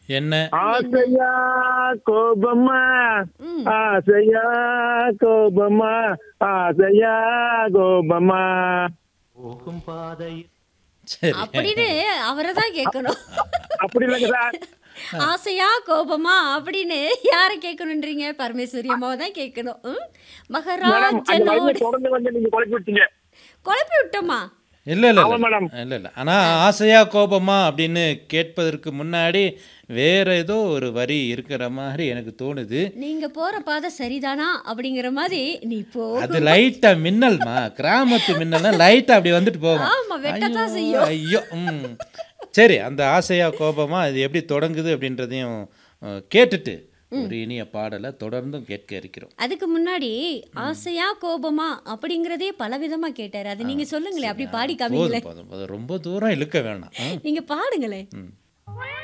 என்ன ஆசையா கோபமா ம். ஆசையா கோபமா ஆசையா கோபமா சரி அப்படின்னு அவரை தான் கேட்கணும் அப்படி இல்லைங்க சார் ஆசையா கோபமா அப்படின்னு யாரை கேட்கணுன்றீங்க பரமேஸ்வரி அம்மாவை தான் கேட்கணும் ம்? மேடம் அந்த வயசுல மகராஜனோடு தொடர்ந்து வந்து நீங்க குழப்பி விட்டீங்க குழப்பி விட்டோமா இல்லை இல்லை ஆமா, மேடம். இல்லை இல்லை ஆனால் ஆசையா கோபமா அப்படின்னு கேட்பதற்கு முன்னாடி வேற ஏதோ ஒரு வரி இருக்கிற மாதிரி எனக்கு தோணுது நீங்க போற பாதை சரிதானா அப்படிங்கிற மாதிரி நீ போ அது லைட்டா மின்னல்மா கிராமத்து மின்னல்னா லைட்டா அப்படி வந்துட்டு போகும் ஆமா, வெட்டத்தான் ஐயோ, செய்யும். ஐயோ ம் சரி அந்த ஆசையா கோபமா அது எப்படி தொடங்குது அப்படின்றதையும் அஹ், கேட்டுட்டு ஒரு இனிய பாடலை தொடர்ந்தும் கேட்க இருக்கிறோம் அதுக்கு முன்னாடி ஆசையா கோபமா அப்படிங்கறதே பலவிதமா கேட்டாரு அது நீங்க சொல்லுங்களேன் அப்படி பாடி காமிங்களேன் போதும் போதும் போதும் ரொம்ப தூரம் இழுக்க வேணாம் ஆ? நீங்க பாடுங்களேன் ம்